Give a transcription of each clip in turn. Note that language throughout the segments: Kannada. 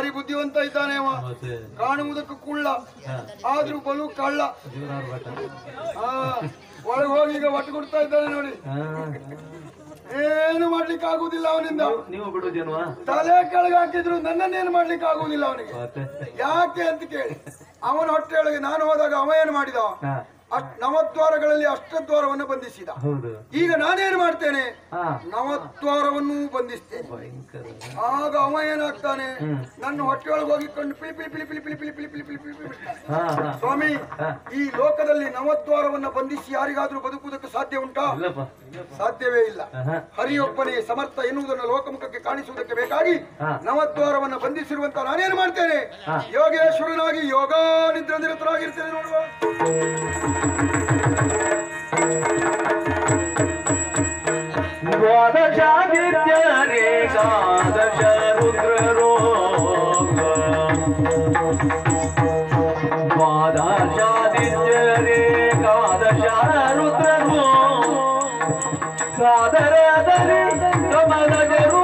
ಭಾರಿ ಬುದ್ಧಿವಂತ ಇದ್ದಾನೆ ಅವ ಮತ್ತೆ ಕಾಣುವುದಕ್ಕೂ ಕುಳ್ಳ ಹಾ. ಆದ್ರೂ ಬಲು ಕಳ್ಳ ಜೀವನಾರ್ ಭಟ ಹಾ ಒಳಗೆ ಹೋಗಿ ಈಗ ಒಟ್ಟು ಕೊಡ್ತಾ ಇದ್ದಾನೆ ನೋಡಿ ಹಾ. ಏನು ಮಾಡ್ಲಿಕ್ಕೆ ಆಗುದಿಲ್ಲ ಅವನಿಂದ ನೀವು ಬಿಡುದೇನ್ವಾ ತಲೆ ಕೆಳಗೆ ಹಾಕಿದ್ರು ನನ್ನನ್ನೇನು ಮಾಡ್ಲಿಕ್ಕೆ ಆಗುದಿಲ್ಲ ಅವನಿಗೆ ಮತ್ತೆ ಯಾಕೆ ಅಂತ ಕೇಳಿ ಅವನ ಹೊಟ್ಟೆಯೊಳಗೆ ನಾನು ಹೋದಾಗ ಅವ ಏನು ಮಾಡಿದ ಹಾ ಅಷ್ಟ್ ನವದ್ವಾರಗಳಲ್ಲಿ ಅಷ್ಟದ್ವಾರವನ್ನು ಬಂಧಿಸಿದ ಹೌದು ಈಗ ನಾನೇನು ಮಾಡ್ತೇನೆ ಹಾ ನವದ್ವಾರವನ್ನು ಬಂಧಿಸ್ತೇನೆ ಭಯಂಕರ ಆಗ ಅವ ಏನಾಗ್ತಾನೆ ನನ್ನ ಹೊಟ್ಟೆಯೊಳಗೆ ಹೋಗಿಕೊಂಡು ಪಿಳಿ ಪಿಳಿ ಪಿಳಿ ಪಿಳಿ ಪಿಳಿ ಪಿಳಿ ಪಿಳಿ ಪಿಳಿ ಪಿಳಿ ಪಿಳಿ ಬಿಡ್ತಾನೆ. ಹಾ ಹಾ ಸ್ವಾಮಿ ಈ ಲೋಕದಲ್ಲಿ ನವದ್ವಾರವನ್ನ ಬಂಧಿಸಿ ಯಾರಿಗಾದ್ರೂ ಬದುಕುವುದಕ್ಕೆ ಸಾಧ್ಯ ಉಂಟಾ ಇಲ್ಲಪ್ಪ ಸಾಧ್ಯವೇ ಇಲ್ಲ ಆಹಾ. ಹರಿಯೊಬ್ಬನೇ ಸಮರ್ಥ ಎನ್ನುವುದನ್ನು ಲೋಕಮುಖಕ್ಕೆ ಕಾಣಿಸುವುದಕ್ಕೆ ಬೇಕಾಗಿ ಹಾ. ನವದ್ವಾರವನ್ನ ಬಂಧಿಸಿರುವಂತ ನಾನೇನು ಮಾಡ್ತೇನೆ ಯೋಗೇಶ್ವರನಾಗಿ ಯೋಗ ನಿದ್ರ ನಿರತರಾಗಿರ್ತೇನೆ ನೋಡುವ ದ್ವಾದಶಾದಿತ್ಯರೇಕಾದಶ ರುದ್ರರೋ ದ್ವಾದಶಾದಿತ್ಯರೇಕಾದಶ ರುದ್ರರೋ ಸಾದರದಲ್ಲಿ ಕಮಲಜರು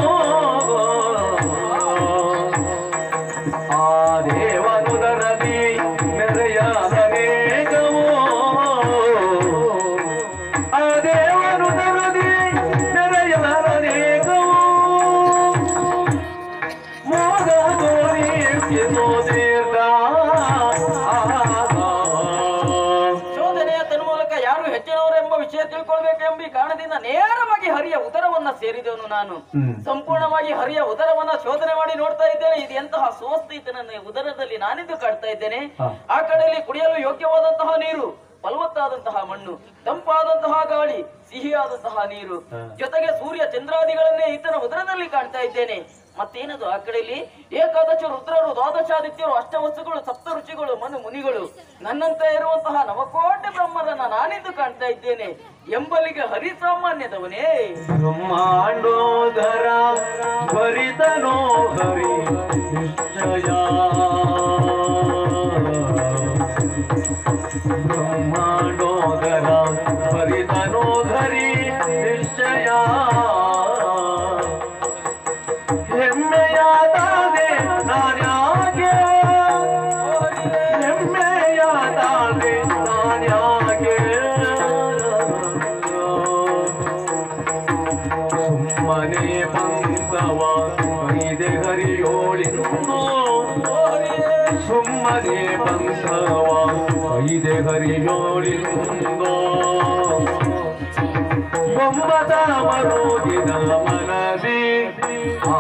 ಆ ದೇವನುದರದಿ ಮೆರೆಯಾದನೇಕವೋ ಆ ದೇವನುದರದಿ ಮೆರೆಯಾದನೇಕವೋ ಮೋದ ತೋರಿ ದೀರ್ಘ ಶೋಧನೆಯ ತನ್ಮೂಲಕ ಯಾರು ಹೆಚ್ಚಿನವರೆಂಬ ವಿಷಯ ತಿಳ್ಕೊಳ್ಬೇಕೆಂಬ ಈ ಕಾರಣದಿಂದ ನೇರವಾಗಿ ಹರಿಯ ಉದರವನ್ನ ಸೇರಿದವನು ನಾನು ಹ್ಮ್. ಸಂಪೂರ್ಣವಾಗಿ ಹರಿಯ ಉದರವನ್ನ ಶೋಧನೆ ಮಾಡಿ ನೋಡ್ತಾ ಇದ್ದೇನೆ ಇದು ಎಂತಹ ಸ್ವಸ್ಥ ನನ್ನ ಉದರದಲ್ಲಿ ನಾನಿದ್ದು ಕಾಡ್ತಾ ಇದ್ದೇನೆ ಹಾ. ಆ ಕಡೆಯಲ್ಲಿ ಕುಡಿಯಲು ಯೋಗ್ಯವಾದಂತಹ ನೀರು ಫಲವತ್ತಾದಂತಹ ಮಣ್ಣು ತಂಪಾದಂತಹ ಗಾಳಿ ಸಿಹಿಯಾದಂತಹ ನೀರು ಹಾ. ಜೊತೆಗೆ ಸೂರ್ಯ ಚಂದ್ರಾದಿಗಳನ್ನೇ ಈತನ ಉದರದಲ್ಲಿ ಕಾಣ್ತಾ ಇದ್ದೇನೆ ಮತ್ತೇನದು ಆ ಕಡೆಯಲ್ಲಿ ಏಕಾದಶ ರುದ್ರರು ದ್ವಾದಶಾದಿತ್ಯರು ಅಷ್ಟವಸ್ತುಗಳು ಸಪ್ತ ರುಚಿಗಳು ಮನು ಮುನಿಗಳು ನನ್ನಂತೆ ಇರುವಂತಹ ನವಕೋಟೆ ಬ್ರಹ್ಮರನ್ನ ನಾನಿದ್ದು ಕಾಣ್ತಾ ಇದ್ದೇನೆ ಎಂಬಲಿಗೆ ಹರಿಸಾಮಾನ್ಯದವನೇ ಬ್ರಹ್ಮಾಂಡೋದರ ಭರಿತನೋ ಹರಿ ನಿಶ್ಚಯ ಬ್ರಹ್ಮಾಂಡೋದರ ಭರಿತನೋ ಹರಿ ನಿಶ್ಚಯ ಹೆಮ್ಮೆಯಾದಾದೆ ನಾನ್ಯಾಗೆ ಹೆಮ್ಮೆಯಾದಾದೆ ನಾನ್ಯಾಗೆ ಸುಮ್ಮನೆ ಬಂದವ ಐದೆ ಹರಿಯೋಳಿನ್ನು ಸುಮ್ಮನೆ ಬಂದವ ಐದೆ ಹರಿಯೋಳಿನ್ನು ಬೊಮ್ಮದ ಮರುಗಿದ ಮನದಿ ಆ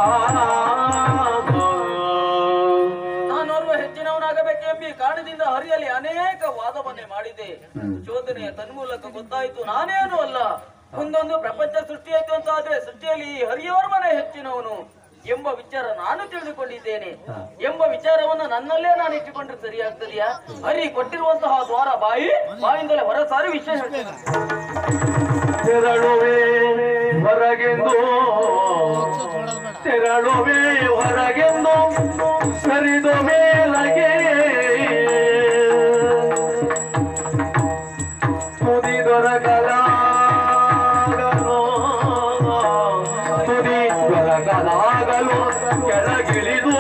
ನಾನೋರ್ವ ಹೆಚ್ಚಿನವನಾಗಬೇಕೆಂಬ ಈ ಕಾರಣದಿಂದ ಹರಿಯಲ್ಲಿ ಅನೇಕ ವಾದವನ್ನೇ ಮಾಡಿದೆ ಶೋಧನೆಯ ತನ್ಮೂಲಕ ಗೊತ್ತಾಯಿತು ನಾನೇನು ಅಲ್ಲ ಒಂದೊಂದು ಪ್ರಪಂಚ ಸೃಷ್ಟಿಯಾಯ್ತು ಅಂತ ಆದ್ರೆ ಸೃಷ್ಟಿಯಲ್ಲಿ ಈ ಹರಿಯೋರ್ವನೇ ಹೆಚ್ಚಿನವನು ಎಂಬ ವಿಚಾರ ನಾನು ತಿಳಿದುಕೊಂಡಿದ್ದೇನೆ ಎಂಬ ವಿಚಾರವನ್ನು ನನ್ನಲ್ಲೇ ನಾನು ಇಟ್ಟುಕೊಂಡ್ರೆ ಸರಿಯಾಗ್ತದೆಯಾ ಹರಿ ಕೊಟ್ಟಿರುವಂತಹ ದ್ವಾರ ಬಾಯಿ ಬಾಯಿಂದಲೇ ಹೊರಸಾರಿ ವಿಷಯ ಹೇಳ್ತೇನೆ ತೆರಳುವೆ ಹೊರಗೆಂದು ತೆರಳುವೆ ಹೊರಗೆಂದು ಸರಿದು ಮೇಲಗೆ ತುದಿ ದೊರಕಲಾಗಲು ತುದಿ ದೊರಕಲಾಗಲು ಕೆಳಗಿಳಿದು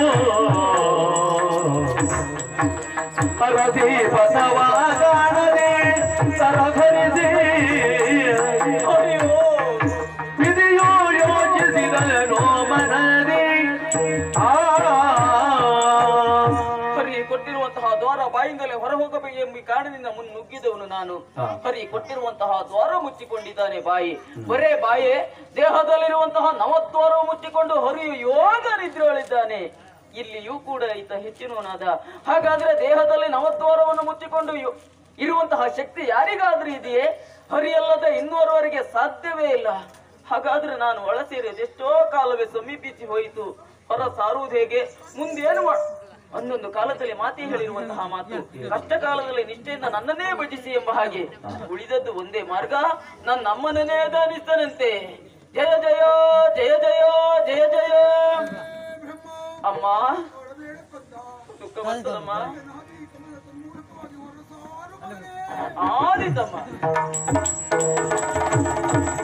ಅರಸಿ ಬಸವ ಕಾಣದೆ ಸರಧರಿಸಿ ಅಯ್ಯೋ ವಿಧಿಯೋ ಯೋಚಿಸಿದನೋ ಮನದಿ ಆ ಹರಿ ಕೊಟ್ಟಿರುವಂತಹ ದ್ವಾರ ಬಾಯಿಂದಲೇ ಹೊರ ಹೋಗಬೇಕು ಎಂಬ ಈ ಕಾರಣದಿಂದ ಮುನ್ನುಗ್ಗಿದವನು ನಾನು ಹಾ. ಹರಿ ಕೊಟ್ಟಿರುವಂತಹ ದ್ವಾರ ಮುಚ್ಚಿಕೊಂಡಿದ್ದಾನೆ ಬಾಯಿ ಬರೇ ಬಾಯೇ ದೇಹದಲ್ಲಿರುವಂತಹ ನವದ್ವಾರ ಮುಚ್ಚಿಕೊಂಡು ಹರಿಯು ಯೋಗ ನಿದ್ರೆಯಲ್ಲಿದ್ದಾನೆ ಇಲ್ಲಿಯೂ ಕೂಡ ಈತ ಹೆಚ್ಚಿನವನಾದ ಹಾಗಾದ್ರೆ ದೇಹದಲ್ಲಿ ನವದ್ವಾರವನ್ನು ಮುಚ್ಚಿಕೊಂಡು ಯೋ- ಇರುವಂತಹ ಶಕ್ತಿ ಯಾರಿಗಾದ್ರೂ ಇದೆಯೇ ಹರಿಯಲ್ಲದೆ ಇನ್ನೂರವರೆಗೆ ಸಾಧ್ಯವೇ ಇಲ್ಲ ಹಾಗಾದ್ರೆ ನಾನು ಒಳ ಸೇರಿದ ಎಷ್ಟೋ ಕಾಲವೇ ಸಮೀಪಿಸಿ ಹೋಯಿತು ಹೊರ ಸಾರುವುದು ಹೇಗೆ ಮುಂದೇನು ಮಾಡ ಒಂದೊಂದು ಕಾಲದಲ್ಲಿ ಮಾತಿ ಹೇಳಿರುವಂತಹ ಮಾತು ಕಷ್ಟ ಕಾಲದಲ್ಲಿ ನಿಷ್ಠೆಯಿಂದ ನನ್ನನ್ನೇ ಭಜಿಸಿ ಎಂಬ ಹಾಗೆ ಉಳಿದದ್ದು ಒಂದೇ ಮಾರ್ಗ ನನ್ನ ನಮ್ಮನನ್ನೇ ದಾನಿಸ್ತಾನಂತೆ ಜಯ ಜಯ ಜಯ ಜಯ ಜಯ ಜಯ ಅಮ್ಮ ದುಃಖ ಬರ್ತದಮ್ಮ ಆದಿತಮ್ಮ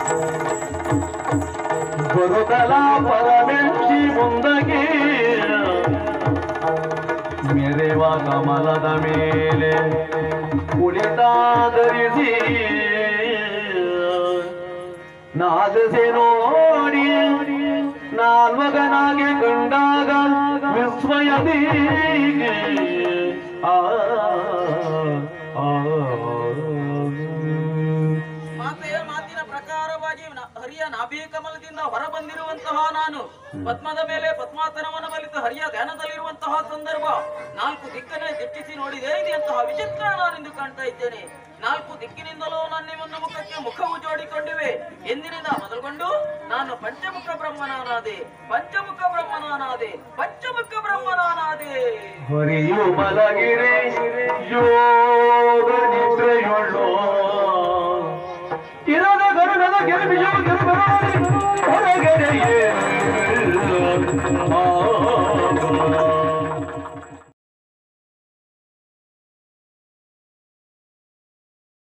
ಬರುದಲ ಪರಮೆಚ್ಚಿ ಮುಂದಗೆ ಶಿವ ಕಮಲದ ಮೇಲೆ ಕುಳಿತಾಧರಿಸಿ ನಾದಸೆ ನೋಡಿ ನಾಲ್ಮಗನಾಗಿ ಕಂಡಾಗ ವಿಸ್ಮಯದಿ ಆ ಆ ಮಾತೆಯ ಮಾತಿನ ಪ್ರಕಾರವಾಗಿ ನ- ಹರಿಯ ನಾಭಿ ಕಮಲದಿಂದ ಹೊರಬಂದಿರುವಂತಹ ನಾನು ಪದ್ಮದ ಮೇಲೆ ಪದ್ಮಾಸನವನ್ನು ಬಲಿತು ಹರಿಯ ಧ್ಯಾನದಲ್ಲಿರುವಂತಹ ಸಂದರ್ಭ ನಾಲ್ಕು ದಿಕ್ಕನ್ನೇ ದಿಟ್ಟಿಸಿ ನೋಡಿದೆ ಇದೆಯಂತಹ ವಿಚಿತ್ರ ನಾನೆಂದು ಕಾಣ್ತಾ ಇದ್ದೇನೆ ನಾಲ್ಕು ದಿಕ್ಕಿನಿಂದಲೂ ನನ್ನ ಒಂದು ಮುಖಕ್ಕೆ ಮುಖವು ಜೋಡಿಕೊಂಡಿವೆ ಎಂದಿನಿಂದ ಮೊದಲುಗೊಂಡು ನಾನು ಪಂಚಮುಖ ಬ್ರಹ್ಮನಾನಾದೆ ಪಂಚಮುಖ ಬ್ರಹ್ಮನಾನಾದೆ ಪಂಚಮುಖ ಬ್ರಹ್ಮನಾನಾದೆ ಹರಿಯು ಮಲಗಿರೆ ಯೋಗ ನಿದ್ರೆಯುಳ್ಳೋ ಇರದ ಗರುಡನ ಗೆಲುಬಿಜು ಗೆಲುಬರಾಡಿ